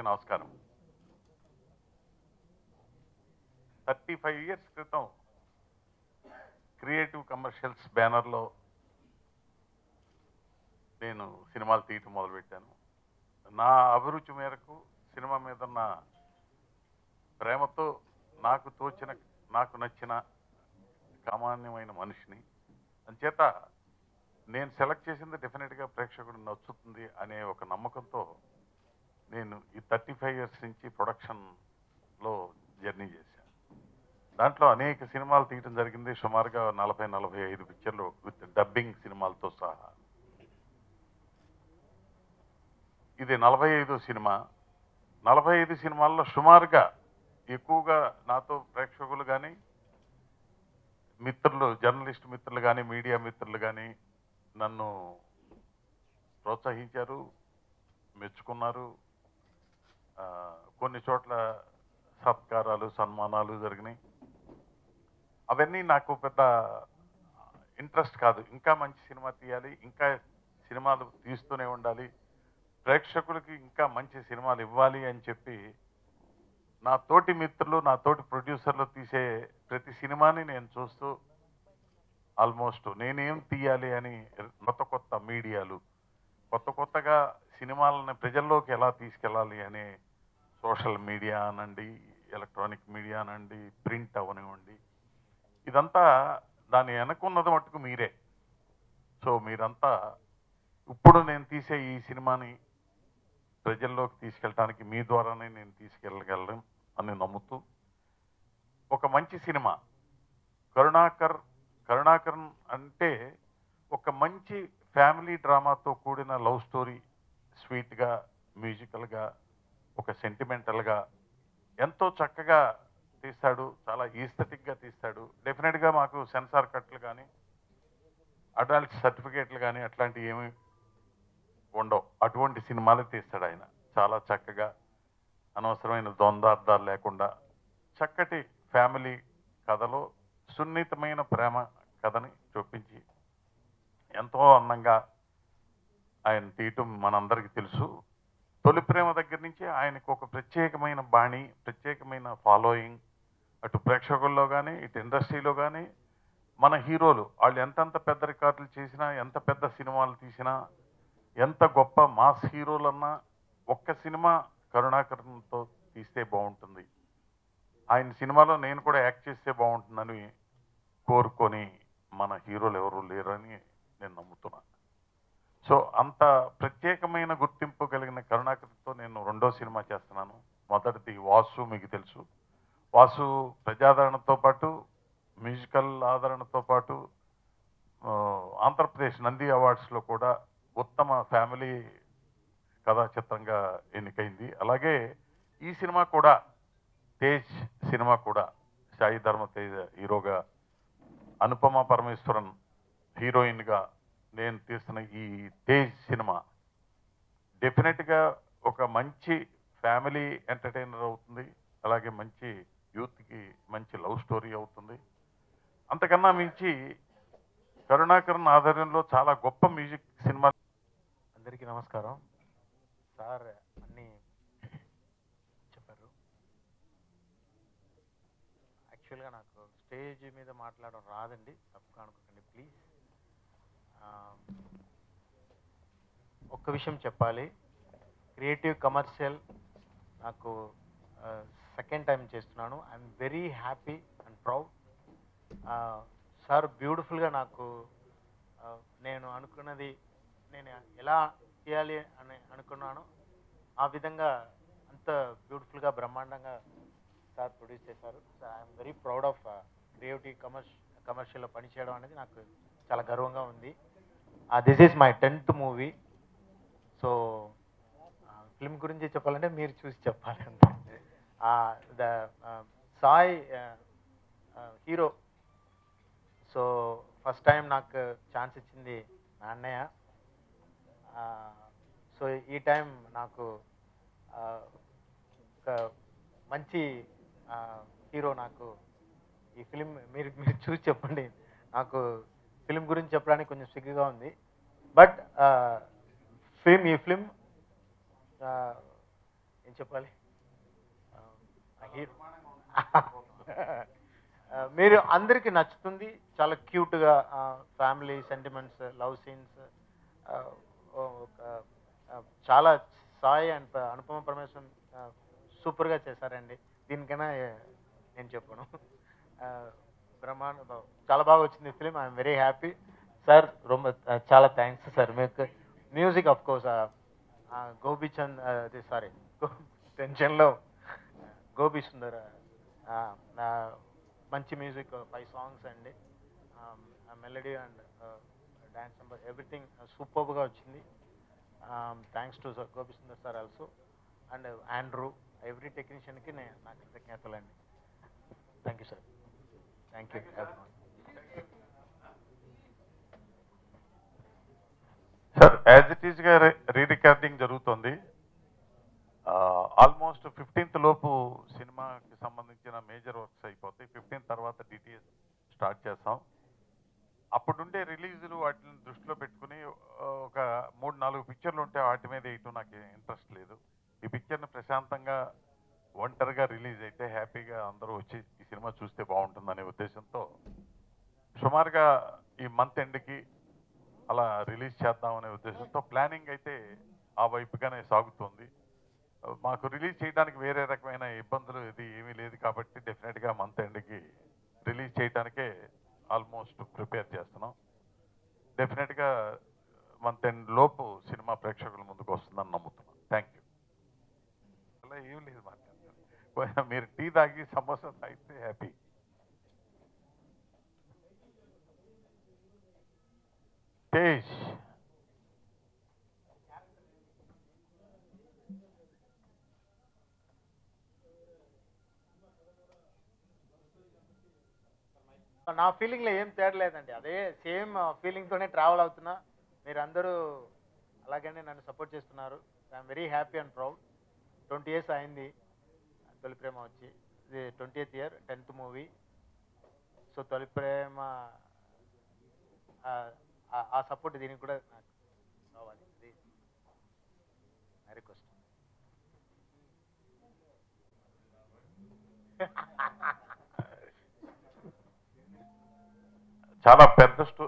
నమస్కారం thirty five years క్రితం creative commercials బ్యానర్లో నేను సినిమాలు తీయటం మొదలుపెట్టాను నా అభిరుచి మేరకు సినిమా మీద ఉన్న ప్రేమతో నాకు తోచిన నాకు నచ్చిన సామాన్యమైన మనిషిని అంచేత నేను సెలెక్ట్ చేసింది డెఫినెట్గా ప్రేక్షకుడు నచ్చుతుంది అనే ఒక నమ్మకంతో నేను ఈ థర్టీ ఫైవ్ ఇయర్స్ నుంచి ప్రొడక్షన్లో జర్నీ చేశాను దాంట్లో అనేక సినిమాలు తీయటం జరిగింది సుమారుగా నలభై నలభై ఐదు పిక్చర్లు విత్ డబ్బింగ్ సినిమాలతో సహా ఇది నలభై ఐదు సినిమా నలభై ఐదు సినిమాల్లో సుమారుగా ఎక్కువగా నాతో ప్రేక్షకులు కానీ మిత్రులు జర్నలిస్ట్ మిత్రులు కానీ మీడియా మిత్రులు కానీ నన్ను ప్రోత్సహించారు మెచ్చుకున్నారు ఆ, కొన్ని చోట్ల సత్కారాలు సన్మానాలు జరిగినాయి అవన్నీ నాకు పెద్ద ఇంట్రెస్ట్ కాదు ఇంకా మంచి సినిమా తీయాలి ఇంకా సినిమాలు తీస్తూనే ఉండాలి ప్రేక్షకులకి ఇంకా మంచి సినిమాలు ఇవ్వాలి అని చెప్పి నా తోటి మిత్రులు నా తోటి ప్రొడ్యూసర్లు తీసే ప్రతి సినిమాని నేను చూస్తూ ఆల్మోస్ట్ నేనేం తీయాలి అని కొత్త కొత్త మీడియాలు కొత్త కొత్తగా సినిమాలను ప్రజల్లోకి ఎలా తీసుకెళ్ళాలి అనే సోషల్ మీడియా అనండి ఎలక్ట్రానిక్ మీడియా అనండి ప్రింట్ అవనివ్వండి ఇదంతా దాని వెనకున్నది మట్టుకు మీరే సో మీరంతా ఇప్పుడు నేను తీసే ఈ సినిమాని ప్రజల్లోకి తీసుకెళ్ళటానికి మీ ద్వారానే నేను తీసుకెళ్ళగలను అని నమ్ముతూ ఒక మంచి సినిమా కరుణాకర్ కరుణాకరన్ అంటే ఒక మంచి ఫ్యామిలీ డ్రామాతో కూడిన లవ్ స్టోరీ స్వీట్గా మ్యూజికల్గా ఒక సెంటిమెంటల్గా ఎంతో చక్కగా తీస్తాడు చాలా ఈస్థెటిక్గా తీస్తాడు డెఫినెట్గా మాకు సెన్సార్ కట్లు కానీ అడల్ట్ సర్టిఫికేట్లు కానీ అట్లాంటివి ఏమి ఉండవు అటువంటి సినిమాలు తీస్తాడు ఆయన చాలా చక్కగా అనవసరమైన ద్వంద్వార్థాలు లేకుండా చక్కటి ఫ్యామిలీ కథలో సున్నితమైన ప్రేమ కథని చూపించి ఎంతో అందంగా ఆయన తీయటం మనందరికీ తెలుసు తొలి ప్రేమ దగ్గర నుంచి ఆయనకు ఒక ప్రత్యేకమైన బాణి ప్రత్యేకమైన ఫాలోయింగ్ అటు ప్రేక్షకుల్లో కానీ ఇటు ఇండస్ట్రీలో కానీ మన హీరోలు వాళ్ళు ఎంతెంత పెద్ద రికార్డులు చేసినా ఎంత పెద్ద సినిమాలు తీసినా ఎంత గొప్ప మాస్ హీరోలన్నా ఒక్క సినిమా కరుణాకరణతో తీస్తే బాగుంటుంది ఆయన సినిమాలో నేను కూడా యాక్ట్ చేస్తే బాగుంటుందని కోరుకొని మన హీరోలు ఎవరు లేరని నేను నమ్ముతున్నా సో అంత ప్రత్యేకమైన గుర్తింపు కలిగిన కరుణాకర్తో నేను రెండో సినిమా చేస్తున్నాను మొదటిది వాసు మీకు తెలుసు వాసు ప్రజాదరణతో పాటు మ్యూజికల్ ఆదరణతో పాటు ఆ, ఆంధ్రప్రదేశ్ నంది అవార్డ్స్లో కూడా ఉత్తమ ఫ్యామిలీ కథా చిత్రంగా ఎన్నికైంది అలాగే ఈ సినిమా కూడా తేజ్ సినిమా కూడా సాయి ధర్మ తేజ్ హీరోగా అనుపమ పరమేశ్వరన్ హీరోయిన్గా నేను తీస్తున్న ఈ తేజ్ సినిమా డెఫినెట్గా ఒక మంచి ఫ్యామిలీ ఎంటర్టైనర్ అవుతుంది అలాగే మంచి యూత్కి మంచి లవ్ స్టోరీ అవుతుంది అంతకన్నా మించి కరుణాకరన్ ఆధ్వర్యంలో చాలా గొప్ప మ్యూజిక్ సినిమా అందరికీ నమస్కారం సార్ అన్నీ చెప్పారు యాక్చువల్గా నాకు స్టేజ్ మీద మాట్లాడడం రాదండి తప్పుగా అనుకోకండి ప్లీజ్ ఒక్క విషయం చెప్పాలి క్రియేటివ్ కమర్షియల్ నాకు సెకండ్ టైం చేస్తున్నాను I'm very happy and proud sir బ్యూటిఫుల్గా నాకు ఆ, నేను అనుకున్నది నేను ఎలా చేయాలి అని అనుకున్నాను ఆ విధంగా అంత బ్యూటిఫుల్గా బ్రహ్మాండంగా సార్ ప్రొడ్యూస్ చేశారు sir I'm very proud of creative కమర్ష్ కమర్షియల్లో పనిచేయడం అనేది నాకు చాలా గర్వంగా ఉంది this is my tenth movie so film గురించి చెప్పాలంటే మీరు చూసి చెప్పాలి అంతే ద సాయ్ హీరో సో ఫస్ట్ టైం నాకు ఛాన్స్ ఇచ్చింది మా అన్నయ్య సో ఈ టైం నాకు ఆ, ఒక మంచి హీరో నాకు ఈ ఫిలిం మీరు మీరు చూసి చెప్పండి నాకు ఫిలిం గురించి చెప్పడానికి కొంచెం సిగ్గుగా ఉంది బట్ ఫిలిం ఈ ఫిలిం ఏం చెప్పాలి హీరో మీరు అందరికీ నచ్చుతుంది చాలా క్యూట్గా ఫ్యామిలీ సెంటిమెంట్స్ లవ్ సీన్స్ చాలా సాయి అండ్ అనుపమ పరమేశ్వరన్ సూపర్గా చేశారండి దీనికైనా ఏ- నేను చెప్పను బ్రహ్మాండ చాలా బాగా వచ్చింది film I'm very happy sir రొమ్మ చాలా థ్యాంక్స్ సార్ మీకు మ్యూజిక్ ఆఫ్ కోర్స్ గోపిచంద్ అది సారీ టెన్షన్లో గోపి సుందర్ ఆ, ఆ, మంచి మ్యూజిక్ ఫైవ్ సాంగ్స్ అండి melody and dance number everything సూపర్గా వచ్చింది thanks to Gopi Sundar sir also and Andrew every టెక్నీషియన్కి నేను నా కృతజ్ఞతలు అండి thank you sir thank you sir as it ఈస్గా రీ రికార్డింగ్ జరుగుతుంది ఆల్మోస్ట్ ఫిఫ్టీన్త్ లోపు సినిమాకి సంబంధించిన మేజర్ వర్క్స్ అయిపోతాయి ఫిఫ్టీన్త్ తర్వాత డిటిఎస్ స్టార్ట్ చేస్తాం అప్పుడుండే రిలీజులు వాటిని దృష్టిలో పెట్టుకుని ఆ, ఒక మూడు నాలుగు పిక్చర్లు ఉంటే వాటి మీద వేయటం నాకు ఇంట్రెస్ట్ లేదు ఈ పిక్చర్ని ప్రశాంతంగా ఒంటరిగా రిలీజ్ అయితే హ్యాపీగా అందరూ వచ్చి ఈ సినిమా చూస్తే బాగుంటుందనే ఉద్దేశంతో సుమారుగా ఈ మంత్ ఎండ్కి అలా రిలీజ్ చేద్దామనే ఉద్దేశంతో ప్లానింగ్ అయితే ఆ వైపుగానే సాగుతుంది మాకు రిలీజ్ చేయడానికి వేరే రకమైన ఇబ్బందులు ఇది ఏమీ లేదు కాబట్టి డెఫినెట్గా మంత్ ఎండ్కి రిలీజ్ చేయడానికే ఆల్మోస్ట్ ప్రిపేర్ చేస్తున్నాం డెఫినెట్గా మంత్ ఎండ్ లోపు సినిమా ప్రేక్షకుల ముందుకు వస్తుందని నమ్ముతున్నాం థ్యాంక్ యూ అలా ఏం లేదు మాట్లాడతారు మీరు టీ తాగి సమోసా తాగితే హ్యాపీ తేజ్ నా ఫీలింగ్లో ఏం తేడా లేదండి అదే సేమ్ ఫీలింగ్తోనే ట్రావెల్ అవుతున్నా మీరు అందరూ అలాగనే నన్ను సపోర్ట్ చేస్తున్నారు I'm very happy and proud twenty years అయింది తొలి ప్రేమ వచ్చి ఇది twenty eighth year tenth movie so తొలి ప్రేమ ఆ- ఆ- ఆ సపోర్ట్ దీనికి కూడా నాకు కావాలి ఇది నా రిక్వెస్ట్ చాలా పెద్ద స్టో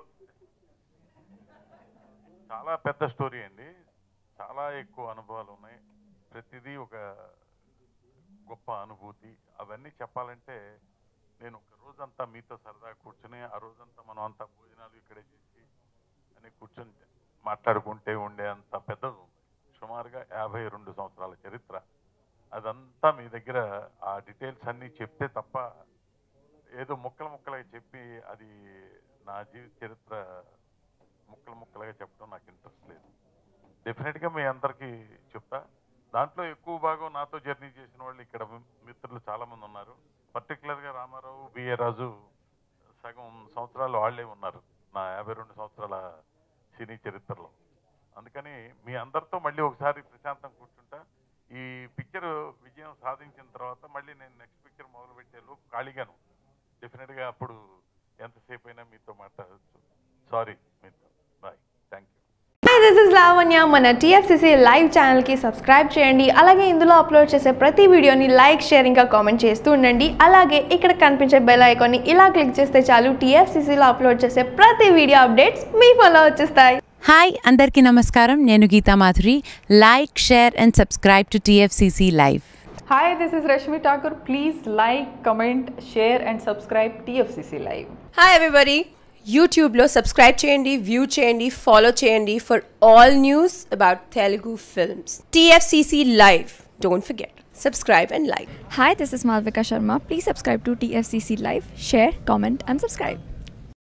చాలా పెద్ద స్టోరీ అండి చాలా ఎక్కువ అనుభవాలు ఉన్నాయి ప్రతిదీ ఒక గొప్ప అనుభూతి అవన్నీ చెప్పాలంటే నేను ఒక రోజంతా మీతో సరదా కూర్చుని ఆ రోజంతా మనం అంతా భోజనాలు ఇక్కడే చేసి అని కూర్చొని మాట్లాడుకుంటే ఉండే అంత పెద్దది ఉంది సుమారుగా యాభై రెండు సంవత్సరాల చరిత్ర అదంతా మీ దగ్గర ఆ డీటెయిల్స్ అన్నీ చెప్తే తప్ప ఏదో ముక్కలు ముక్కలుగా చెప్పి అది నా జీవిత చరిత్ర ముక్కలు ముక్కలుగా చెప్పడం నాకు ఇంట్రెస్ట్ లేదు డెఫినెట్గా మీ అందరికీ చెప్తా దాంట్లో ఎక్కువ భాగం నాతో జర్నీ చేసిన వాళ్ళు ఇక్కడ మి- మిత్రులు చాలా మంది ఉన్నారు పర్టికులర్గా రామారావు బిఏ రాజు సగం సంవత్సరాలు వాళ్ళే ఉన్నారు నా యాభై రెండు సంవత్సరాల సినీ చరిత్రలో అందుకని మీ అందరితో మళ్ళీ ఒకసారి ప్రశాంతం కూర్చుంటా ఈ పిక్చర్ విజయం సాధించిన తర్వాత మళ్ళీ నేను నెక్స్ట్ పిక్చర్ మొదలు పెట్టే లోపు ఖాళీగాను డెఫినెట్గా అప్పుడు ఎంతసేపు అయినా మీతో మాట్లాడచ్చు సారీ మీతో bye thank you hi this is Lavanya మన టీఎఫ్సిసి లైవ్ ఛానల్కి సబ్స్క్రైబ్ చేయండి అలాగే ఇందులో అప్లోడ్ చేసే ప్రతి వీడియోని లైక్ షేర్ ఇంకా కామెంట్ చేస్తూ ఉండండి అలాగే ఇక్కడ కనిపించే బెల్ ఐకాన్ని ఇలా క్లిక్ చేస్తే చాలు టీఎఫ్సిసిలో అప్లోడ్ చేసే ప్రతి వీడియో అప్డేట్స్ మీ ఫోన్లో వచ్చేస్తాయి హాయ్ అందరికీ నమస్కారం నేను Geetha Madhuri like share and subscribe to TFCC live Hi, this is Rashmi Thakur. Please like, comment, share, and subscribe TFCC Live. Hi everybody యూట్యూబ్లో సబ్స్క్రైబ్ చేయండి వ్యూ చేయండి ఫాలో చేయండి for all news about Telugu films TFCC live don't forget subscribe and like Hi, this is Malvika Sharma. Please subscribe to TFCC Live, share, comment, and subscribe.